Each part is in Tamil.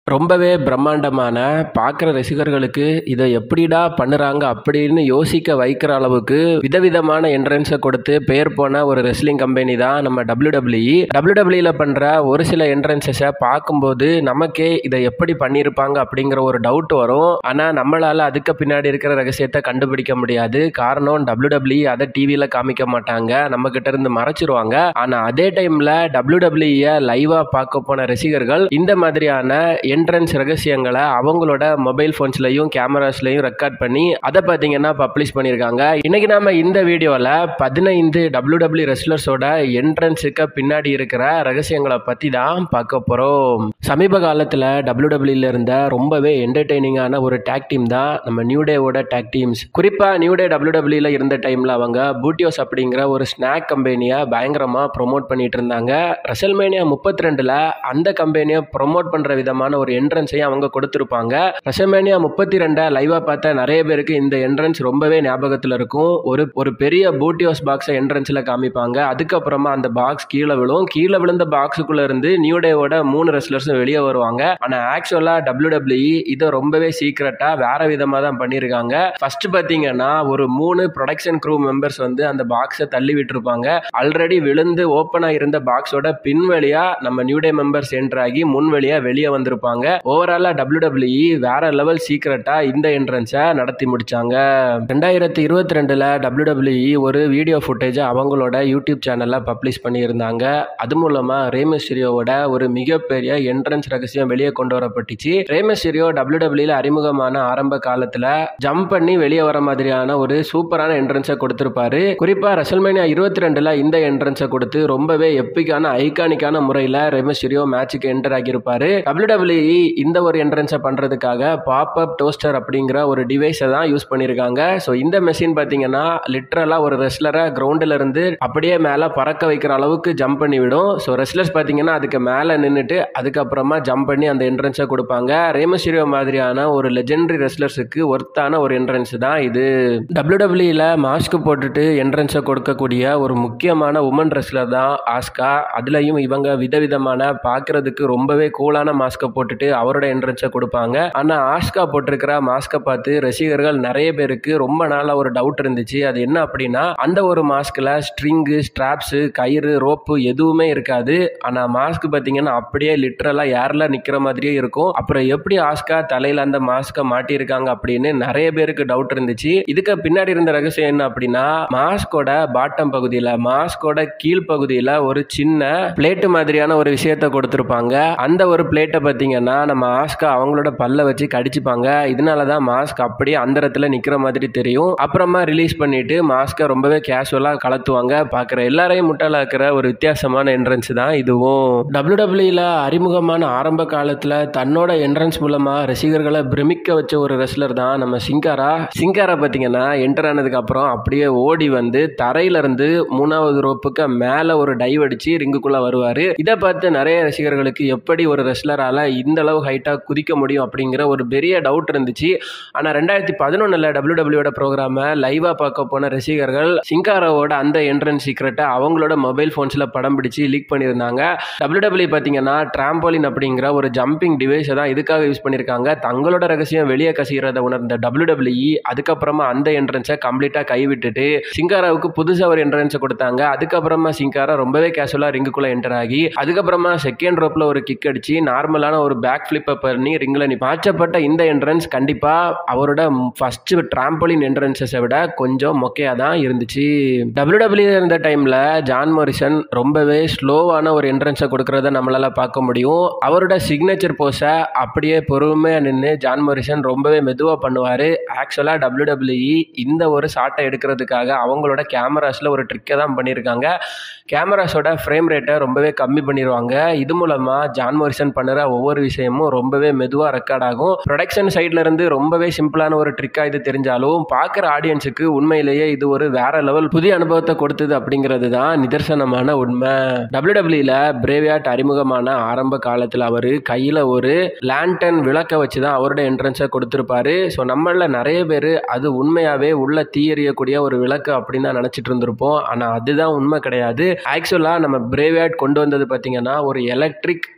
ரொம்பவே பிரம்மாண்டமான பார்க்குற ரசிகர்களுக்கு இதை எப்படிடா பண்ணுறாங்க அப்படின்னு யோசிக்க வைக்கிற அளவுக்கு விதவிதமான என்ட்ரன்ஸை கொடுத்து பேர் போன ஒரு ரெஸ்லிங் கம்பெனி தான் நம்ம டபிள்யூ டபிள்யூ டபிள்யூ டபிள்யூல பண்ணுற ஒரு சில என்ட்ரன்ஸஸை பார்க்கும்போது நமக்கே இதை எப்படி பண்ணியிருப்பாங்க அப்படிங்கிற ஒரு டவுட் வரும் ஆனால் நம்மளால் அதுக்கு பின்னாடி இருக்கிற ரகசியத்தை கண்டுபிடிக்க முடியாது காரணம் டபிள்யூ டபிள்யூ அதை டிவியில் காமிக்க மாட்டாங்க நம்ம கிட்ட இருந்து மறைச்சிருவாங்க ஆனால் அதே டைமில் டபிள்யூ டபிள்யூ லைவாக பார்க்க போன ரசிகர்கள் இந்த மாதிரியான என்ட்ரன்ஸ் ரகசியங்களை அவங்களோட மொபைல் ஃபோன்ஸ்லையும் கேமராஸ்லையும் ரெக்கார்ட் பண்ணி அதை பார்த்தீங்கன்னா பப்ளிஷ் பண்ணியிருக்காங்க இன்னைக்கு நாம இந்த வீடியோவில் பதினைந்து டபிள்யூ டபிள்யூ ரெஸ்லர்ஸோட என்ட்ரன்ஸுக்கு பின்னாடி இருக்கிற ரகசியங்களை பற்றி தான் பார்க்க போகிறோம் சமீப காலத்தில் டபிள்யூ டபிள்யூல இருந்த ரொம்பவே என்டர்டெய்னிங்கான ஒரு டேக் டீம் தான் நம்ம நியூ டேவோட டேக் டீம்ஸ் குறிப்பாக நியூ டே டபிள்யூ டபிள்யூல இருந்த டைமில் அவங்க பூட்டியோஸ் அப்படிங்கிற ஒரு ஸ்நாக் கம்பெனியை பயங்கரமாக ப்ரொமோட் பண்ணிட்டு இருந்தாங்க ரெசல்மேனியா முப்பத்தி ரெண்டில் அந்த கம்பெனியை ப்ரொமோட் பண்ணுற விதமான ஒரு என்ட்ரன்ஸையும் அவங்க கொடுத்துருப்பாங்க ரெசல்மேனியா முப்பத்தி ரெண்டை லைவாக பார்த்த நிறைய பேருக்கு இந்த என்ட்ரன்ஸ் ரொம்பவே ஞாபகத்தில் இருக்கும் ஒரு ஒரு பெரிய பூட்டியோஸ் பாக்ஸை என்ட்ரன்ஸில் காமிப்பாங்க அதுக்கப்புறமா அந்த பாக்ஸ் கீழே விழும் கீழே விழுந்த பாக்ஸுக்குள்ளே இருந்து நியூ டேவோட மூணு ரெஸ்லர்ஸும் வெளியே வருவாங்க ஆனால் ஆக்சுவலாக டபிள்யூ டபிள்யூ இதை ரொம்பவே சீக்கிரட்டாக வேற விதமாக தான் பண்ணியிருக்காங்க ஃபர்ஸ்ட் பார்த்தீங்கன்னா ஒரு மூணு ப்ரொடக்ஷன் க்ரூ மெம்பர்ஸ் வந்து அந்த பாக்ஸை தள்ளி விட்டுருப்பாங்க ஆல்ரெடி விழுந்து ஓப்பனாக இருந்த பாக்ஸோட பின் வழியா நம்ம நியூ டே மெம்பர்ஸ் என்டர் ஆகி முன் வழியா வெளியே வந்திருப்பாங்க ஓவராலா டபிள்யூ டபிள்யூ வேற லெவல் சீக்கிரட்டா இந்த என்ட்ரன்ஸை நடத்தி முடிச்சாங்க ரெண்டாயிரத்தி இருபத்தி ரெண்டுல டபிள்யூ டபிள்யூ ஒரு வீடியோ ஃபுட்டேஜை அவங்களோட யூடியூப் சேனல்ல பப்ளிஷ் பண்ணியிருந்தாங்க அது மூலமா ரேமஸ்டிரியோவோட ஒரு மிகப்பெரிய என்ட்ரன்ஸ் ரகசியம் வெளியே கொண்டு வரப்பட்டுச்சு ரேமஸ்டிரியோ டபிள்யூ டபிள்யூல அறிமுகமான ஆரம்ப காலத்துல ஜம்ப் பண்ணி வெளியே வர மாதிரியான ஒரு சூப்பரான என்ட்ரன்ஸை கொடுத்திருப்பாரு குறிப்பா ரெசல்மேனியா இருபத்தி ரெண்டுல இந்த என்ட்ரன்ஸை கொடுத்து ரொம்பவே எப்பிக்கான ஐகானிக்கான முறையில் ரெமஸ்டிரியோ மேட்சுக்கு என்டர் ஆகியிருப்பாரு டபிள்யூ டபிள்யூ இந்த ஒரு என்ட்ரன்ஸை பண்ணுறதுக்காக பாப் அப் டோஸ்டர் அப்படிங்கிற ஒரு டிவைஸை தான் யூஸ் பண்ணியிருக்காங்க ஸோ இந்த மெஷின் பார்த்தீங்கன்னா லிட்ரலாக ஒரு ரெஸ்லரை கிரவுண்டில் இருந்து அப்படியே மேலே பறக்க வைக்கிற அளவுக்கு ஜம்ப் பண்ணி விடும் ஸோ ரெஸ்லர்ஸ் பார்த்தீங்கன்னா அதுக்கு மேலே நின்றுட்டு அதுக்கப்புறமா ஜம்ப் பண்ணி அந்த என்ட்ரன்ஸை கொடுப்பாங்க ரேமஸ்டிரியோ மாதிரியான ஒரு லெஜெண்டரி ரெஸ்லர்ஸுக்கு ஒர்த்தான ஒரு என்ட்ரன்ஸ் தான் இது டபிள்யூ டபிள்யூல மாஸ்க் போட்டுட்டு என்ட்ரன்ஸை கொடுக்கக்கூடிய ஒரு முக்கியமான உமன் ரெஸ்லர் தான் ஆஸ்கா அதுலயும் இவங்க விதவிதமான பார்க்கறதுக்கு ரொம்பவே கூலான மாஸ்கை போட்டுட்டு அவரோட என்ட்ரன்ஸை கொடுப்பாங்க ஆனா ஆஸ்கா போட்டிருக்கிற மாஸ்கை பார்த்து ரசிகர்கள் நிறைய பேருக்கு ரொம்ப நாளா ஒரு டவுட் இருந்துச்சு அது என்ன அப்படின்னா அந்த ஒரு மாஸ்க்ல ஸ்ட்ரிங்கு ஸ்ட்ராப்ஸு கயிறு ரோப்பு எதுவுமே இருக்காது ஆனா மாஸ்க் பார்த்தீங்கன்னா அப்படியே லிட்ரலா ஏர்ல நிக்கிற மாதிரியே இருக்கும் அப்புறம் எப்படி ஆஸ்கா தலையில அந்த மாஸ்கை மாட்டியிருக்காங்க அப்படின்னு நிறைய பேருக்கு டவுட் இருந்துச்சு இதுக்கு பின்னாடி இருந்த ரகசியம் என்ன அப்படின்னா மாஸ்கோட பாட்டம் பகுதியில் மாஸ்கோட கீழ் பகுதியில் ஒரு சின்ன பிளேட்டு மாதிரியான ஒரு விஷயத்த கொடுத்துருப்பாங்க அந்த ஒரு பிளேட்டை பார்த்தீங்கன்னா நம்ம மாஸ்கை அவங்களோட பல்ல வச்சு கடிச்சுப்பாங்க இதனால தான் மாஸ்க் அப்படியே அந்தரத்தில் நிற்கிற மாதிரி தெரியும் அப்புறமா ரிலீஸ் பண்ணிட்டு மாஸ்கை ரொம்பவே கேஷுவலாக கலத்துவாங்க பார்க்குற எல்லாரையும் முட்டாளாக்குற ஒரு வித்தியாசமான என்ட்ரன்ஸ் தான் இதுவும் டபிள்யூ டபிள்யூல அறிமுகமான ஆரம்ப காலத்தில் தன்னோட என்ட்ரன்ஸ் மூலமாக ரசிகர்களை பிரமிக்க வச்ச ஒரு ரெஸ்லர் தான் நம்ம சிங்காரா சிங்காரா பார்த்தீங்கன்னா என்டர் ஆனதுக்கு அப்புறம் அப்படியே ஓடி வந்து தரையில இருந்து மூணாவது ரோப்புக்கு மேலே ஒரு டைவ் அடிச்சு ரிங்குக்குள்ள வருவார் இதை பார்த்து நிறைய ரசிகர்களுக்கு எப்படி ஒரு ரெஸ்லரால இந்த அளவு ஹைட்டாக குதிக்க முடியும் அப்படிங்கிற ஒரு பெரிய டவுட் இருந்துச்சு ஆனால் ரெண்டாயிரத்தி பதினொன்றில் டபிள்யூ டபிள்யூட ப்ரோக்ராமை லைவாக பார்க்க போன ரசிகர்கள் சிங்காராவோட அந்த என்ட்ரன்ஸ் சீக்ரெட்டை அவங்களோட மொபைல் ஃபோன்ஸில் படம் பிடிச்சு லீக் பண்ணியிருந்தாங்க டபிள்யூ டபிள்யூ பார்த்தீங்கன்னா ட்ராம்போலின் அப்படிங்கிற ஒரு ஜம்பிங் டிவைஸை தான் இதுக்காக யூஸ் பண்ணியிருக்காங்க தங்களோட ரகசியம் வெளியே கசிகிறத உணர்ந்த டபிள்யூ டபிள்யூ அதுக்கப்புறமா அந்த என்ட்ரன்ஸை கம்ப்ளீட்டாக கைவிட்டுட்டு சிங்காராவுக்கு புதுசாக ஒரு என்ட்ரன்ஸை கொடுத்தாங்க அதுக்கப்புறமா சிங்காரா ரொம்பவே கேஷுவலாக ரிங்குக்குள்ளே என்டர் ஆகி அதுக்கப்புறமா செகண்ட் ரோப்பில் ஒரு கிக் அடிச்சு நார்மலான ஒரு பேக் ஃபிளிப்பை பண்ணி ரிங்கில் நீ மாற்றப்பட்ட இந்த என்ட்ரன்ஸ் கண்டிப்பாக அவரோட ஃபர்ஸ்ட் ட்ராம்போலின் என்ட்ரன்ஸஸை விட கொஞ்சம் மொக்கையாக தான் இருந்துச்சு டபிள்யூ டபிள்யூ இருந்த டைமில் ஜான் மோரிசன் ரொம்பவே ஸ்லோவான ஒரு என்ட்ரன்ஸை கொடுக்கறத நம்மளால் பார்க்க முடியும் அவரோட சிக்னேச்சர் போஸை அப்படியே பொறுமையாக நின்று ஜான் மோரிசன் ரொம்பவே மெதுவாக பண்ணுவார் ஆக்சுவலாக டபிள்யூ டபிள்யூ இந்த ஒரு ஷாட்டை எடுக்கிறதுக்காக அவங்களோட கேமராஸில் ஒரு ட்ரிக்கை தான் பண்ணியிருக்காங்க கேமராஸோட ஃப்ரேம் ரேட்டை ரொம்பவே கம்மி பண்ணிடுவாங்க இது மூலமாக ஜான் மோரிசன் பண்ணுற ஒவ்வொரு விஷயமும் ரொம்பவே மெதுவாக ரெக்கார்ட் ஆகும் ப்ரொடக்ஷன் சைட்ல இருந்து ரொம்பவே சிம்பிளான ஒரு ட்ரிக்காக இது தெரிஞ்சாலும் பார்க்குற ஆடியன்ஸுக்கு உண்மையிலேயே இது ஒரு வேற லெவல் புதிய அனுபவத்தை கொடுத்தது அப்படிங்கிறது தான் நிதர்சனமான உண்மை டபிள்யூ டபிள்யூல பிரேவியாட் அறிமுகமான ஆரம்ப காலத்தில் அவர் கையில் ஒரு லேண்டன் விளக்க வச்சு தான் அவரோட என்ட்ரன்ஸை கொடுத்துருப்பாரு ஸோ நம்மள நிறைய பேர் அது உண்மையாகவே உள்ள தீ எறியக்கூடிய ஒரு விளக்கு அப்படின்னு தான் நினச்சிட்டு இருந்திருப்போம் ஆனால் அதுதான் உண்மை கிடையாது ஆக்சுவலாக நம்ம பிரேவியாட் கொண்டு வந்தது பார்த்தீங்கன்னா ஒரு எலக்ட்ரிக்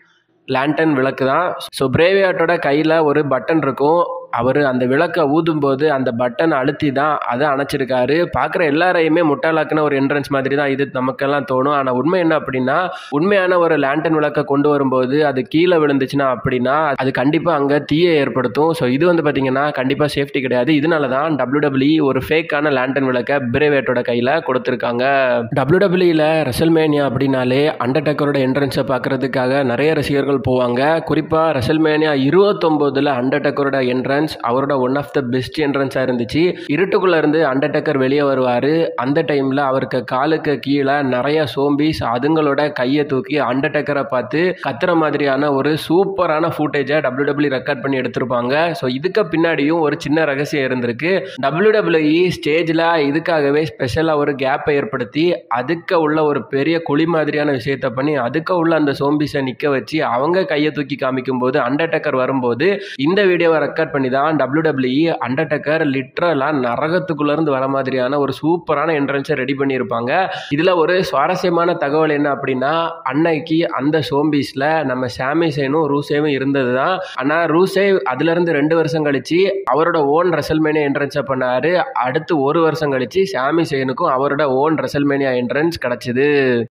லேண்டன் விளக்கு தான் ஸோ பிரேவியாட்டோட கையில் ஒரு பட்டன் இருக்கும் அவர் அந்த விளக்கை ஊதும்போது அந்த பட்டன் அழுத்தி தான் அதை அணைச்சிருக்காரு பார்க்குற எல்லாரையுமே முட்டாளாக்குன ஒரு என்ட்ரன்ஸ் மாதிரி தான் இது நமக்கெல்லாம் தோணும் ஆனால் உண்மை என்ன அப்படின்னா உண்மையான ஒரு லேண்டன் விளக்கை கொண்டு வரும்போது அது கீழே விழுந்துச்சுன்னா அப்படின்னா அது கண்டிப்பாக அங்கே தீயை ஏற்படுத்தும் ஸோ இது வந்து பார்த்தீங்கன்னா கண்டிப்பாக சேஃப்டி கிடையாது இதனால தான் டபிள்யூ ஒரு ஃபேக்கான லேண்டன் விளக்கை பிரேவேட்டோட கையில் கொடுத்துருக்காங்க டபிள்யூடபிள்யூல ரெசல்மேனியா அப்படின்னாலே அண்டர்டேக்கரோட என்ட்ரன்ஸை பார்க்கறதுக்காக நிறைய ரசிகர்கள் போவாங்க குறிப்பாக ரெசல்மேனியா இருபத்தொம்போதில் அண்டர்டேக்கரோட என்ட்ரன்ஸ் அவரோட ஒன் ஆஃப் த பெஸ்ட் என்ட்ரன்ஸாக இருந்துச்சு இருட்டுக்குள்ளே இருந்து அண்டர்டேக்கர் வெளியே வருவார் அந்த டைமில் அவருக்கு காலுக்கு கீழே நிறைய சோம்பிஸ் அதுங்களோட கையை தூக்கி அண்டர்டேக்கரை பார்த்து கத்துற மாதிரியான ஒரு சூப்பரான ஃபூட்டேஜை டபிள்யூ ரெக்கார்ட் பண்ணி எடுத்திருப்பாங்க ஸோ இதுக்கு பின்னாடியும் ஒரு சின்ன ரகசியம் இருந்திருக்கு டபிள்யூ ஸ்டேஜில் இதுக்காகவே ஸ்பெஷலாக ஒரு கேப்பை ஏற்படுத்தி அதுக்கு உள்ள ஒரு பெரிய குழி மாதிரியான விஷயத்த பண்ணி அதுக்கு உள்ள அந்த சோம்பிஸை நிற்க வச்சு அவங்க கையை தூக்கி காமிக்கும் போது அண்டர்டேக்கர் வரும்போது இந்த வீடியோவை ரெக்கார்ட் பண்ணி தான் டபிள்யூ அண்டர்டேக்கர் லிட்ரலாக நரகத்துக்குள்ளேருந்து வர மாதிரியான ஒரு சூப்பரான என்ட்ரன்ஸை ரெடி பண்ணியிருப்பாங்க இதில் ஒரு சுவாரஸ்யமான தகவல் என்ன அப்படின்னா அன்னைக்கு அந்த சோம்பிஸில் நம்ம சாமிசேனும் ரூசேவும் இருந்தது தான் ஆனால் ரூசே அதுலேருந்து ரெண்டு வருஷம் கழிச்சு அவரோட ஓன் ரெசல்மேனியா என்ட்ரன்ஸை பண்ணார் அடுத்து ஒரு வருஷம் கழிச்சு சாமி சேனுக்கும் அவரோட ஓன் ரெசல்மேனியா என்ட்ரன்ஸ் கிடச்சிது